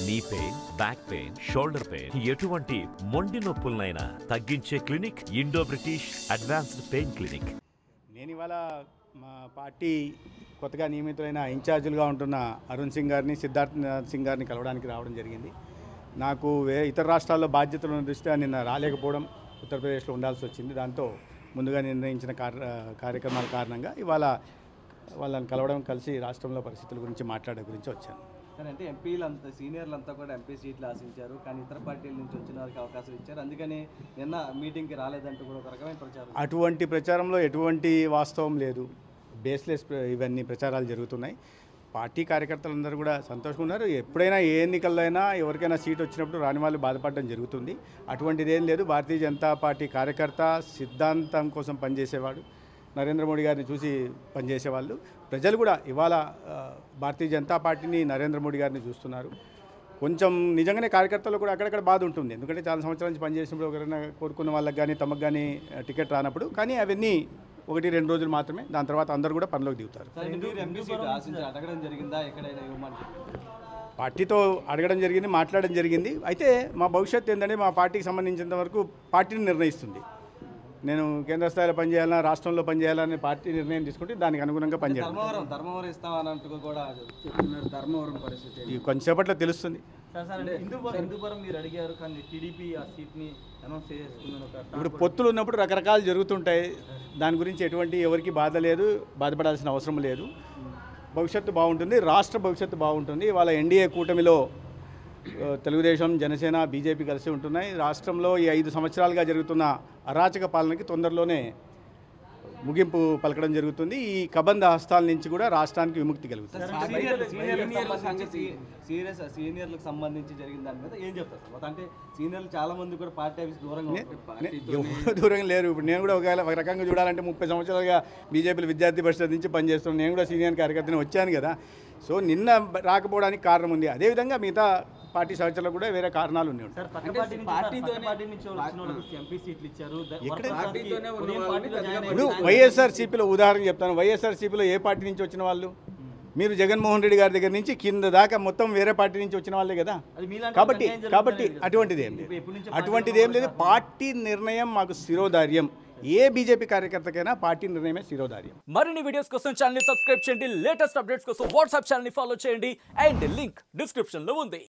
నీ pain back pain shoulder pain ఎటువంటి మొండి నొప్పులనైనా తగ్గించే clinic Indo British advanced pain clinic నేను ఇవాళ మా పార్టీ కొత్తగా నియమితులైన ఇన్ఛార్జీలుగా ఉంటున్న అరుణ్ సింగ్ గారిని సిద్ధార్థ్ సింగ్ గారిని కలవడానికి రావడం జరిగింది నాకు వే ఇతర రాష్ట్రాల్లో బాధ్యతలు ఉన్న దృష్ట్యా నిన్న రాలేకపోవడం ఉత్తరప్రదేశ్లో ఉండాల్సి వచ్చింది దాంతో ముందుగా నిర్ణయించిన కార్య కార్యక్రమాల కారణంగా ఇవాళ వాళ్ళని కలవడం కలిసి రాష్ట్రంలో పరిస్థితుల గురించి మాట్లాడే గురించి వచ్చాను కానీ అంటే ఎంపీలు అంతా సీనియర్లు అంతా కూడా ఎంపీ సీట్లు ఆశించారు కానీ ఇతర పార్టీల నుంచి వచ్చిన వారికి అవకాశం ఇచ్చారు అందుకని నిన్న మీటింగ్కి రాలేదంటూ కూడా ఒక రకమైన ప్రచారం అటువంటి ప్రచారంలో ఎటువంటి వాస్తవం లేదు బేస్లెస్ ప్ర- ఇవన్నీ ప్రచారాలు జరుగుతున్నాయి పార్టీ కార్యకర్తలందరూ కూడా సంతోషంగా ఉన్నారు ఎప్పుడైనా ఏ ఎన్నికల్లో అయినా ఎవరికైనా సీట్ వచ్చినప్పుడు రాని వాళ్ళు బాధపడడం జరుగుతుంది అటువంటిది ఏం లేదు భారతీయ జనతా పార్టీ కార్యకర్త సిద్ధాంతం కోసం పనిచేసేవాడు నరేంద్ర మోడీ గారిని చూసి పనిచేసేవాళ్ళు ప్రజలు కూడా ఇవాళ ఆ, భారతీయ జనతా పార్టీని నరేంద్ర మోడీ గారిని చూస్తున్నారు కొంచెం నిజంగానే కార్యకర్తలు కూడా అక్కడక్కడ బాధ ఉంటుంది ఎందుకంటే చాలా సంవత్సరాల నుంచి పనిచేసినప్పుడు ఎవరైనా కోరుకున్న వాళ్ళకి కానీ తమకు కానీ టికెట్ రానప్పుడు కానీ అవన్నీ ఒకటి రెండు రోజులు మాత్రమే దాని తర్వాత అందరూ కూడా పనిలోకి దిగుతారు సరే మీరు ఎంపీ సీట్ ఆశించి అడగడం జరిగిందా ఎక్కడైనా ఇవ్వమని చెప్పి పార్టీతో అడగడం జరిగింది మాట్లాడడం జరిగింది అయితే మా భవిష్యత్తు ఏంటంటే మా పార్టీకి సంబంధించినంత వరకు పార్టీని నిర్ణయిస్తుంది నేను కేంద్ర స్థాయిలో పనిచేయాలన్నా రాష్ట్రంలో పనిచేయాలని పార్టీ నిర్ణయం తీసుకుంటే దానికి అనుగుణంగా పనిచేయాలి ధర్మవరం ధర్మవరం ఇస్తామన్నట్టు కూడా చెప్తున్నారు ధర్మవరం పరిస్థితి ఈ కొంచెంసేపట్లో తెలుస్తుంది సార్ సార్ అంటే హిందూపురం హిందూపురం మీరు అడిగారు కానీ టీడీపీ ఆ సీట్ని అనౌన్స్ చేసుకున్నాను ఒక ఇప్పుడు పొత్తులు ఉన్నప్పుడు రకరకాలు జరుగుతుంటాయి దాని గురించి ఎటువంటి ఎవరికి బాధ లేదు బాధపడాల్సిన అవసరం లేదు భవిష్యత్తు బాగుంటుంది రాష్ట్ర భవిష్యత్తు బాగుంటుంది వాళ్ళ ఎన్డీఏ కూటమిలో ఆ, తెలుగుదేశం జనసేన బీజేపీ కలిసి ఉంటున్నాయి రాష్ట్రంలో ఈ ఐదు సంవత్సరాలుగా జరుగుతున్న అరాచక పాలనకి తొందరలోనే ముగింపు పలకడం జరుగుతుంది ఈ కబంధ హస్తాల నుంచి కూడా రాష్ట్రానికి విముక్తి కలుగుతుంది సీనియర్ సీనియర్లకు సంబంధించి సీరియస్ సీనియర్లకు సంబంధించి జరిగిన దాని మీద ఏం చెప్తారు సార్ అంటే సీనియర్లు చాలా మంది కూడా పార్టీ ఆఫీస్ దూరంగా ఉంటారు ఎవరు దూరం లేరు ఇప్పుడు నేను కూడా ఒకవేళ ఒక రకంగా చూడాలంటే ముప్పై సంవత్సరాలుగా బీజేపీలో విద్యార్థి పరిషత్ నుంచి పనిచేస్తున్నాను నేను కూడా సీనియర్ కార్యకర్తని వచ్చాను కదా సో నిన్న రాకపోవడానికి కారణం ఉంది అదేవిధంగా మిగతా పార్టీ సహచరులకు కూడా వేరే కారణాలు ఉన్నాయి సార్ పక్క పార్టీ నుంచి పార్టీతో పార్టీ నుంచి వచ్చిన వాళ్ళకి ఎంపీ సీట్లు ఇచ్చారు ద- ఎక్కడ? వర్క్ పార్టీతోనే ఉన్న పార్టీలో జాయిన్ ఇప్పుడు అయ్యారు. వైఎస్ఆర్సీపీలో ఉదాహరణ చెప్తాను వైఎస్ఆర్సీపీలో ఏ పార్టీ నుంచి వచ్చిన వాళ్ళు మీరు జగన్మోహన్ రెడ్డి గారి దగ్గర నుంచి కింద దాకా మొత్తం వేరే పార్టీ నుంచి వచ్చిన వాళ్ళే కదా అది మీలాంటి కాబట్టి వాళ్ళకి అన్యాయం కాబట్టి జరుగుతుందనే కదా. అటువంటిది ఏం ఇప్పుడు ఎప్పటి లేదు నుంచో అటువంటిది ఏం లేదు పార్టీ నిర్ణయం మాకు శిరోధార్యం ఏ బీజేపీ కార్యకర్తకైనా పార్టీ నిర్ణయమే శిరోధార్యం మరిన్ని వీడియోస్ కోసం ఛానల్ సబ్స్క్రైబ్ చేయండి లేటెస్ట్ అప్డేట్స్ కోసం వాట్సాప్ ఛానల్ ఫాలో చేయండి అండ్ లింక్ డిస్క్రిప్షన్ లో ఉంది